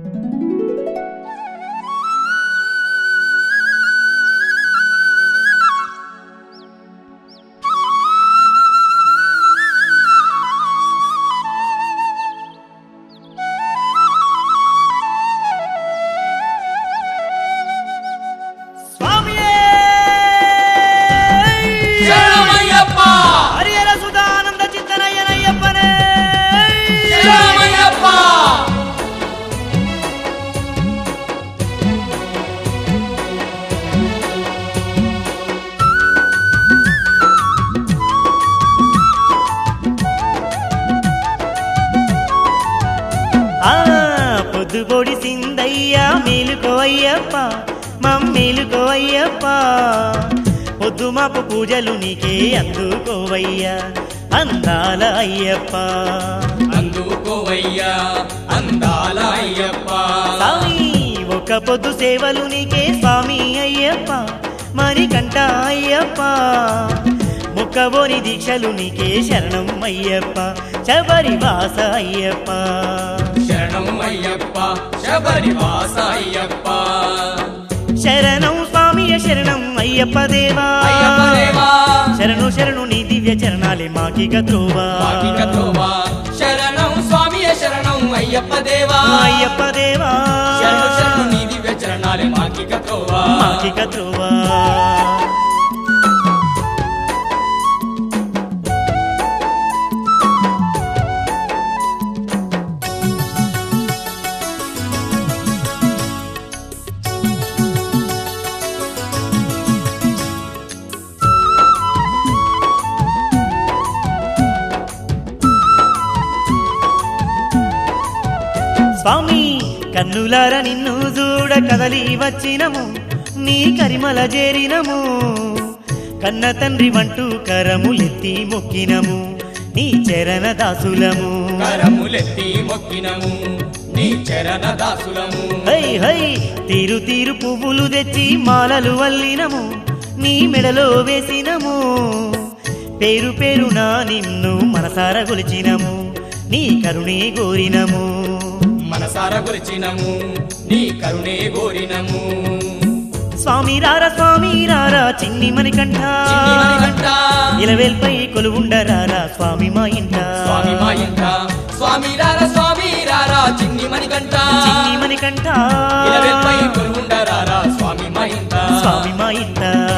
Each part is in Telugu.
స్వామియే శరణమయ్యప్ప హరిహర సుధానంద చిత్తనయ్యనయ్యప్పనే శరణమయ్యప్ప ఆ పొద్దుపొడి సిందయ్య మేలుకో అయ్యప్ప మమ్మేలుకో అయ్యప్ప పొద్దు మాపు పూజలు నీకే అందుకోవయ్యా అందాల అయ్యప్ప అందుకోవయ్యా అందాల అయ్యప్ప స్వామి ఒక పొద్దు సేవలు నీకే స్వామి అయ్యప్ప మణికంఠ అయ్యప్ప ముక్కబోని దీక్షలు నీకే శరణం అయ్యప్ప శబరివాస అయ్యప్ప శరణం అయ్యప్ప శబరివాస అయ్యప్ప శరణం స్వామియ శరణం అయ్యప్ప దేవా అయ్యప్ప దేవా శరణు శరణు నీ దివ్య చరణాలే మాకిక త్రోవా మాకిక త్రోవా శరణం స్వామియ శరణం అయ్యప్ప దేవా అయ్యప్ప దేవా శరణు శరణు నీ దివ్య చరణాలే మాకిక త్రోవా మాకిక త్రోవా స్వామి కన్నులార నిన్ను చూడ కదలి వచ్చినము నీ కరిమల చేరినము కన్న తండ్రి వంటూ కరములెత్తి మొక్కినము నీ చరణ దాసులము కరములెత్తి మొక్కినము నీ చరణ దాసులము హై హై తీరు తీరు పువ్వులు తెచ్చి మాలలు వల్లినము నీ మెడలో వేసినము పేరు పేరునా నిన్ను మనసార గొలిచినము నీ కరుణే గోరినము మనసార గురిచినము నీ కరుణే గోరినము స్వామి రారా స్వామి రారా చిన్ని మణికంఠ చిన్ని మణికంఠ ఇలవేల్పై కొలువుండరారా స్వామి మా ఇంట స్వామి మా ఇంట స్వామి రారా స్వామి రారా చిన్ని మణికంఠ చిన్ని మణికంఠ ఇలవెల్పై కొలువుండరారా స్వామి మా ఇంట స్వామి మా ఇంట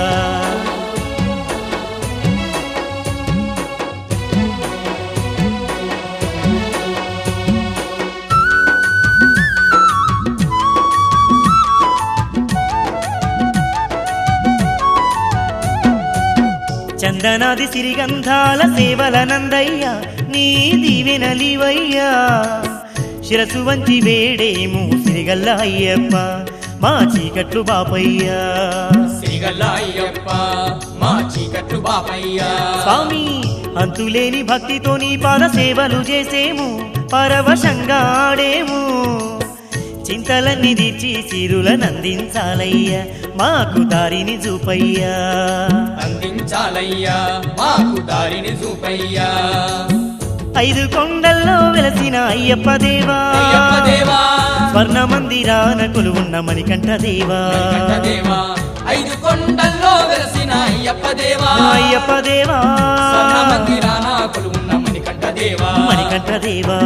చందనాది సిరిగంధాల సేవల నందయ్య నీ దీవెనలివయ్యా శిరసు వంచి వేడేము సిరిగల్ల అయ్యప్ప మా చీకట్లు బాపయ్యా శ్రీగల్ల అయ్యప్ప మా చీకట్లు బాపయ్యా స్వామి అంతులేని భక్తితో నీ పాద సేవలు చేసేము పరవశంగా ఆడేము చింతలన్నీ తీర్చి సిరులనందించాలయ్యా మాకు దారిని చూపయ్యా అందించాలయ్యా మాకు దారిని చూపయ్యా ఐదు కొండల్లో వెలసిన అయ్యప్ప దేవా అయ్యప్ప దేవా స్వర్ణ మందిరాన కొలువున్న మణికంఠ దేవా మణికంఠ దేవా ఐదు కొండల్లో వెలసిన అయ్యప్ప దేవా అయ్యప్ప దేవా స్వర్ణ మందిరాన కొలువున్న మణికంఠ దేవా మణికంఠ దేవా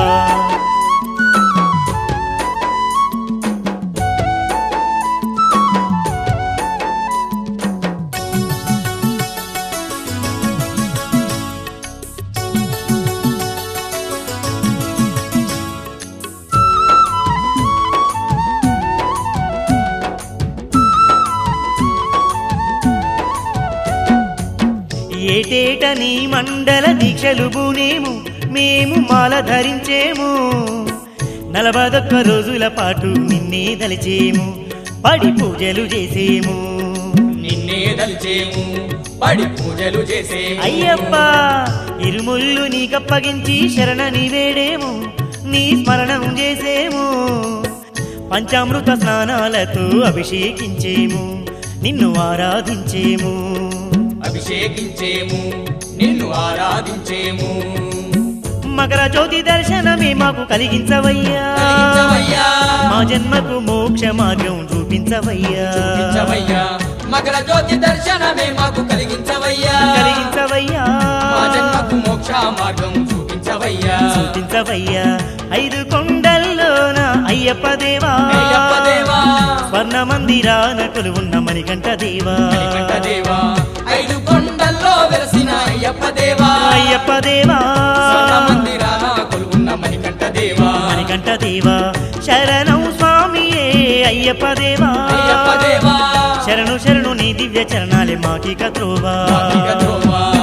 ఏటేట నీ మండల దీక్షలు బూనేము మేము మాల ధరించేము నలభదొక్క రోజుల పాటు నిన్నే దలిచేము పడి పూజలు చేసేము నిన్నే దలిచేము పడి పూజలు చేసేము అయ్యప్ప ఇరుముళ్ళు నీకప్పగించి శరణని వేడేము నీ స్మరణం చేసేము పంచామృత స్నానాలతో అభిషేకించేము నిన్ను ఆరాధించేము అభిషేకించేము నిన్ను ఆరాధించేము మకర జ్యోతి దర్శనమే మాకు కలిగించవయ్యా కలిగించవయ్యా జన్మకు మోక్ష మార్గం చూపించవయ్యా చూపించవయ్యా మకర జ్యోతి దర్శనమే మాకు కలిగించవయ్యా కలిగించవయ్యా మా జన్మకు మోక్ష మార్గం చూపించవయ్యా చూపించవయ్యా ఐదు కొండల్లోన అయ్యప్ప దేవా అయ్యప్ప దేవా స్వర్ణ మందిరాన కొలువున్న మణికంఠ దేవా మణికంఠ దేవా ఐదు కొండల్లో వెలసిన అయ్యప్ప దేవా అయ్యప్ప దేవా స్వర్ణ మందిరాన కొలువున్న మణికంఠ దేవా మణికంఠ దేవా శరణం స్వామియే అయ్యప్ప దేవా అయ్యప్ప దేవా శరణు శరణు నీ దివ్య చరణాలే మాకిక త్రోవా మాకిక త్రోవా.